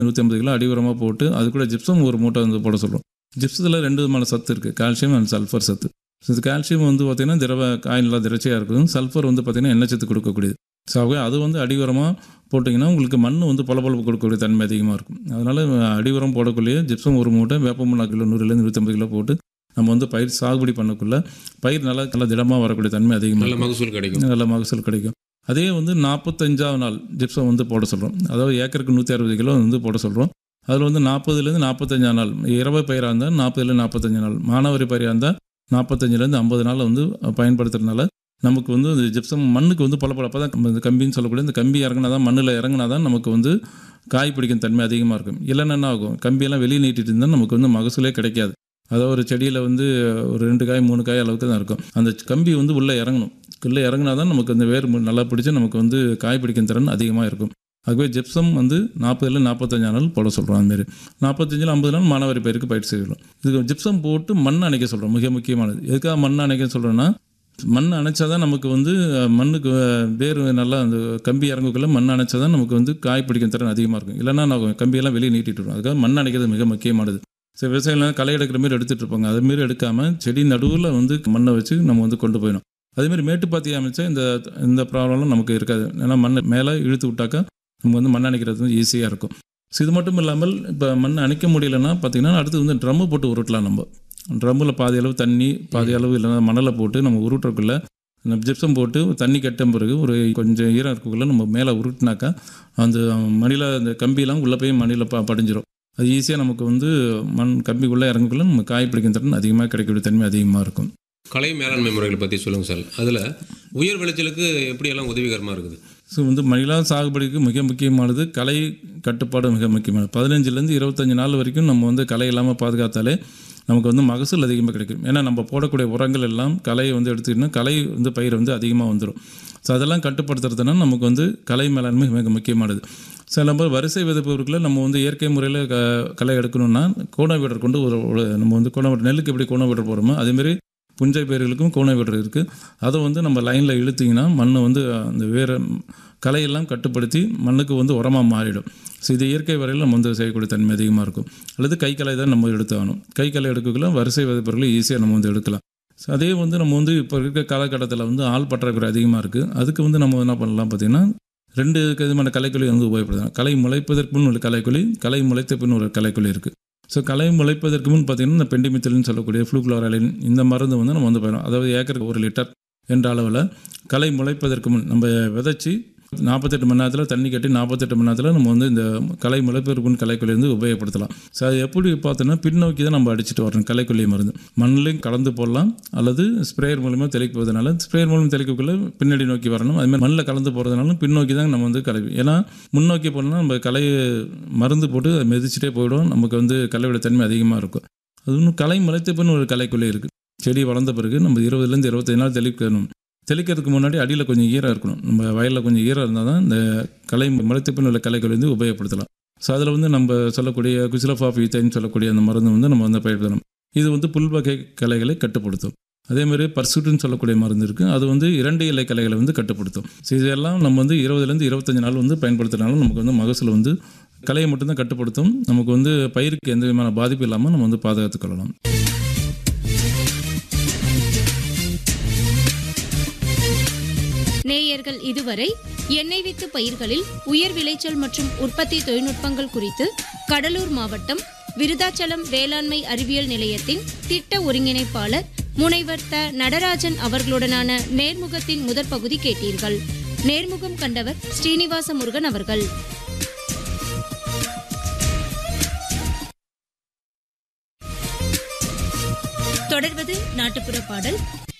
நூற்றி ஐம்பது கிலோ அடி உரமாக போட்டு அது கூட ஜிப்சம் ஒரு மூட்டை வந்து போட சொல்கிறோம் ஜிப்சத்தில் ரெண்டு விதமான சத்து இருக்குது கால்சியம் அண்ட் சல்ஃபர் சத்து ஸோ இது கால்சியம் வந்து பார்த்திங்கன்னா திரவ காயின்ல திரட்சியாக இருக்கும் சல்ஃபர் வந்து பார்த்திங்கன்னா எண்ணெய் சத்து கொடுக்கக்கூடியது ஸோ ஆகவே அது வந்து அடி உரமாக போட்டிங்கன்னா உங்களுக்கு மண் வந்து பளபளப்பு கொடுக்கக்கூடிய தன்மை அதிகமாக இருக்கும் அதனால் அடி உரம் போடக்குள்ளேயே ஜிப்சம் ஒரு மூட்டை வேப்பமுன்னா கிலோ நூறுலேருந்து நூற்றம்பது கிலோ போட்டு நம்ம வந்து பயிர் சாகுபடி பண்ணக்குள்ள பயிர் நல்லா நல்லா திடமாக வரக்கூடிய தன்மை அதிகமாக நல்ல இருக்கும். மகசூல் கிடைக்கும் நல்ல மகசூல் கிடைக்கும் அதே வந்து நாற்பத்தஞ்சாவது நாள் ஜிப்சம் வந்து போட சொல்கிறோம் அதாவது ஏக்கருக்கு நூற்றி அறுபது கிலோ வந்து போட சொல்கிறோம் அதில் வந்து நாற்பதுலேருந்து நாற்பத்தஞ்சாம் நாள் இரவு பயிராக இருந்தால் நாற்பதுலேருந்து நாற்பத்தஞ்சு நாள் மானாவாரி பயிராக இருந்தால் நாற்பத்தஞ்சிலேருந்து ஐம்பது நாள் வந்து பயன்படுத்துறதுனால நமக்கு வந்து இந்த ஜிப்சம் மண்ணுக்கு வந்து பளபளப்பாக தான் நம்ம இந்த கம்பின்னு சொல்லக்கூடிய இந்த கம்பி இறங்கினா தான் மண்ணில் இறங்கினா தான் நமக்கு வந்து காய் பிடிக்கும் தன்மை அதிகமாக இருக்கும் இல்லைன்னா என்ன ஆகும் கம்பியெல்லாம் வெளியே நீட்டிட்டு இருந்தால் நமக்கு வந்து மகசூலே கிடைக்காது அதாவது ஒரு செடியில் வந்து ஒரு ரெண்டு காய் மூணு காய் அளவுக்கு தான் இருக்கும் அந்த கம்பி வந்து உள்ளே இறங்கணும் உள்ளே இறங்கினா தான் நமக்கு அந்த வேர் மு- நல்லா பிடிச்சி நமக்கு வந்து காய் பிடிக்கும் திறன் அதிகமாக இருக்கும் ஆகவே ஜிப்சம் வந்து நாற்பதுல நாற்பத்தஞ்சு நாள் போட சொல்கிறோம் அதுமாரி நாற்பத்தஞ்சில் ஐம்பது நாள் மானாவாரி பயிருக்கு பயிர் செய்யலாம் இதுக்கு ஜிப்சம் போட்டு மண் அணைக்க சொல்கிறோம் மிக முக்கியமானது எதுக்காக மண் அணைக்க சொல்கிறோன்னா மண் அணைச்சா தான் நமக்கு வந்து அஹ், மண்ணுக்கு அஹ், வேர் நல்லா அந்த கம்பி இறங்கக்குள்ள மண் அணைச்சா தான் நமக்கு வந்து காய் பிடிக்கும் திறன் அதிகமாக இருக்கும் இல்லைன்னா நான் கம்பியெல்லாம் வெளியே நீட்டிட்டு வரும் அதுக்காக மண் அணைக்கிறது மிக முக்கியமானது சரி விவசாயிகள் களை எடுக்கிற மாதிரி எடுத்துகிட்டு இருப்பாங்க அது மாரி எடுக்காமல் செடி நடுவில் வந்து மண்ணை வச்சு நம்ம வந்து கொண்டு போயிடும் அதேமாதிரி மேட்டுப்பாத்தி அமைச்சா இந்த இந்த ப்ராப்ளம்லாம் நமக்கு இருக்காது ஏன்னா மண்ணை மேலே இழுத்து விட்டாக்கா நமக்கு வந்து மண் அணைக்கிறது வந்து ஈஸியாக இருக்கும் ஸோ இது மட்டும் இல்லாமல் இப்போ மண் அணைக்க முடியலன்னா பார்த்தீங்கன்னா அடுத்து வந்து ட்ரம்மு போட்டு உருட்டலாம் நம்ம ட்ரம்மில் பாதி அளவு தண்ணி பாதி அளவு இல்லைன்னா மணலை போட்டு நம்ம உருட்டுறக்குள்ள நம்ம ஜிப்சம் போட்டு தண்ணி கட்ட பிறகு ஒரு கொஞ்சம் ஈரம் இருக்கக்குள்ள நம்ம மேலே உருட்டினாக்கா அந்த மணியில் அந்த கம்பியெல்லாம் உள்ளே போய் மணியில் ப படிஞ்சிரும் அது ஈஸியாக நமக்கு வந்து மண் கம்பிக்குள்ளே இறங்கக்குள்ள நம்ம காய் பிடிக்கும் திறன் அதிகமாக கிடைக்கக்கூடிய தன்மை அதிகமாக இருக்கும் கலை மேலாண்மை முறைகள் பற்றி சொல்லுங்கள் சார் அதில் உயர் விளைச்சலுக்கு எப்படியெல்லாம் உதவிகரமாக இருக்குது ஸோ வந்து மணிலா சாகுபடிக்கு மிக முக்கியமானது கலை கட்டுப்பாடு மிக முக்கியமானது பதினஞ்சுலேருந்து இருபத்தஞ்சு நாள் வரைக்கும் நம்ம வந்து களை இல்லாமல் பாதுகாத்தாலே நமக்கு வந்து மகசூல் அதிகமாக கிடைக்கும் ஏன்னா நம்ம போடக்கூடிய உரங்கள் எல்லாம் கலையை வந்து எடுத்துக்கிட்டோம்னா கலை வந்து பயிர் வந்து அதிகமாக வந்துடும் ஸோ அதெல்லாம் கட்டுப்படுத்துறதுனா நமக்கு வந்து கலை மேலாண்மை மிக முக்கியமானது சில பேர் வரிசை விதைப்பவர்களை நம்ம வந்து இயற்கை முறையில் க களை எடுக்கணும்னா கோண வீடர் கொண்டு ஒரு ஒரு நம்ம வந்து கோண வீடர் நெல்லுக்கு எப்படி கோண வீடர் போகிறோமோ அதேமாரி புஞ்சை பயிர்களுக்கும் கோண வீடர் இருக்குது அதை வந்து நம்ம லைனில் இழுத்திங்கன்னா மண் வந்து அந்த வேற களையெல்லாம் கட்டுப்படுத்தி மண்ணுக்கு வந்து உரமாக மாறிடும் ஸோ இது இயற்கை வரையில் நம்ம வந்து செய்யக்கூடிய தன்மை அதிகமாக இருக்கும் அல்லது கை களை தான் நம்ம எடுத்தாகணும் கை களை எடுக்கக்குள்ள வரிசை விதைப்பவர்களை ஈஸியாக நம்ம வந்து எடுக்கலாம் ஸோ அதே வந்து நம்ம வந்து இப்போ இருக்க காலகட்டத்தில் வந்து ஆள் பற்றாக்குறை அதிகமாக இருக்குது அதுக்கு வந்து நம்ம என்ன பண்ணலாம் பார்த்திங்கன்னா ரெண்டு விதமான கலைக்குழி வந்து உபயோகப்படுத்தலாம் கலை முளைப்பதற்கு முன் ஒரு கலைக்குழி கலை முளைத்த பின் ஒரு கலைக்குழி இருக்குது ஸோ களை முளைப்பதற்கு முன் பார்த்திங்கன்னா இந்த பெண்டிமித்தல்னு சொல்லக்கூடிய ஃப்ளூக்ளோரலின் இந்த மருந்து வந்து நம்ம வந்து பயணம் அதாவது ஏக்கருக்கு ஒரு லிட்டர் என்ற அளவில் களை முளைப்பதற்கு முன் நம்ம விதைச்சி நாற்பத்தெட்டு மணி நேரத்தில் தண்ணி கட்டி நாற்பத்தெட்டு மணி நேரத்தில் நம்ம வந்து இந்த களை முளைப்பதற்கு முன் களைக்கொல்லி வந்து உபயோகப்படுத்தலாம் ஸோ அது எப்படி பார்த்தோன்னா பின்னோக்கி தான் நம்ம அடிச்சுட்டு வரணும் களைக்கொல்லி மருந்து மண்ணிலையும் கலந்து போடலாம் அல்லது ஸ்ப்ரேயர் மூலிமா தெளிப்பதனால ஸ்ப்ரேயர் மூலம் தெளிக்கக்குள்ள பின்னாடி நோக்கி வரணும் அதுமாதிரி மண்ணில் கலந்து போகிறதுனால பின்னோக்கி தான் நம்ம வந்து கலை ஏன்னா முன்னோக்கி போனோம்னா நம்ம களை மருந்து போட்டு அதை மிதிச்சிட்டே போயிடும் நமக்கு வந்து களையோட தன்மை அதிகமாக இருக்கும் அது இன்னும் களை முளைத்த பின் ஒரு களைக்குள்ளே இருக்குது செடி வளர்ந்த பிறகு நம்ம இருபதுலேருந்து இருபத்தஞ்சு நாள் தெளிக்கணும் தெளிக்கிறதுக்கு முன்னாடி அடியில் கொஞ்சம் ஈரம் இருக்கணும் நம்ம வயலில் கொஞ்சம் ஈரம் இருந்தால் தான் இந்த களை முளைத்த பின் உள்ள களைகள் வந்து உபயோகப்படுத்தலாம் ஸோ அதில் வந்து நம்ம சொல்லக்கூடிய குசிலஃபாப் ஈத்தைன்னு சொல்லக்கூடிய அந்த மருந்து வந்து நம்ம வந்து பயன்படுத்தணும் இது வந்து புல்வகை களைகளை கட்டுப்படுத்தும் அதே மாதிரி பர்சூட்டுன்னு சொல்லக்கூடிய மருந்து இருக்குது அது வந்து இரண்டு இலை கலைகளை வந்து கட்டுப்படுத்தும் ஸோ இதெல்லாம் நம்ம வந்து இருபதுலேருந்து இருபத்தஞ்சு நாள் வந்து பயன்படுத்தினாலும் நமக்கு வந்து மகசூல் வந்து கலையை மட்டும்தான் கட்டுப்படுத்தும் நமக்கு வந்து பயிருக்கு எந்த விதமான பாதிப்பு இல்லாமல் நம்ம வந்து பாதுகாத்துக் கொள்ளலாம் நேயர்கள் இதுவரை எண்ணெய் வித்து பயிர்களில் உயர் விளைச்சல் மற்றும் உற்பத்தி தொழில்நுட்பங்கள் குறித்து கடலூர் மாவட்டம் விருதாச்சலம் வேளாண்மை அறிவியல் நிலையத்தின் திட்ட ஒருங்கிணைப்பாளர் முனைவர் த நடராஜன் அவர்களுடனான நேர்முகத்தின் முதற் பகுதி கேட்டீர்கள் நேர்முகம் கண்டவர் ஸ்ரீனிவாச முருகன் அவர்கள் தொடர்வது நாட்டுப்புற பாடல்